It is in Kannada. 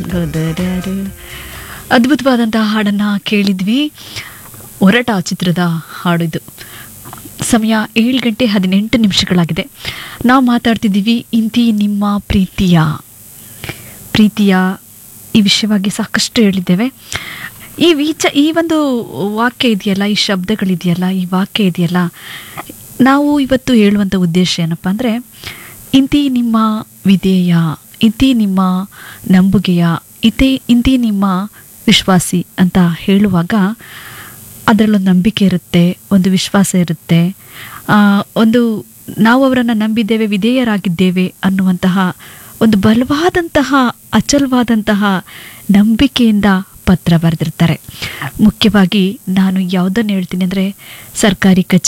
ಗದರರು. ಅದ್ಭುತವಾದಂತಹ ಹಾಡನ್ನು ಕೇಳಿದ್ವಿ ಒರಟ ಚಿತ್ರದ ಹಾಡಿದು ಸಮಯ ಏಳು ಗಂಟೆ ಹದಿನೆಂಟು ನಿಮಿಷಗಳಾಗಿದೆ ನಾವು ಮಾತಾಡ್ತಿದ್ದೀವಿ ಇಂತಿ ನಿಮ್ಮ ಪ್ರೀತಿಯ ಪ್ರೀತಿಯ ಈ ವಿಷಯವಾಗಿ ಸಾಕಷ್ಟು ಹೇಳಿದ್ದೇವೆ ಈ ವಿಚ ಈ ಒಂದು ವಾಕ್ಯ ಇದೆಯಲ್ಲ ಈ ಶಬ್ದಗಳಿದೆಯಲ್ಲ ಈ ವಾಕ್ಯ ಇದೆಯಲ್ಲ ನಾವು ಇವತ್ತು ಹೇಳುವಂಥ ಉದ್ದೇಶ ಏನಪ್ಪ ಅಂದರೆ ಇಂತಿ ನಿಮ್ಮ ವಿಧೇಯ ಇಂತಿ ನಿಮ್ಮ ನಂಬುಗೆಯ ಇತಿ ಇಂತಿ ನಿಮ್ಮ ವಿಶ್ವಾಸಿ ಅಂತ ಹೇಳುವಾಗ ಅದರಲ್ಲೊಂದು ನಂಬಿಕೆ ಇರುತ್ತೆ ಒಂದು ವಿಶ್ವಾಸ ಇರುತ್ತೆ ಆ, ಒಂದು ನಾವು ಅವರನ್ನು ನಂಬಿದ್ದೇವೆ ವಿಧೇಯರಾಗಿದ್ದೇವೆ ಅನ್ನುವಂತಹ ಒಂದು ಬಲವಾದಂತಹ ಅಚಲವಾದಂತಹ ನಂಬಿಕೆಯಿಂದ ಪತ್ರ ಬರೆದಿರ್ತಾರೆ ಮುಖ್ಯವಾಗಿ ನಾನು ಯಾವುದನ್ನು ಹೇಳ್ತೀನಿ ಅಂದರೆ ಸರ್ಕಾರಿ ಕಚೇರಿ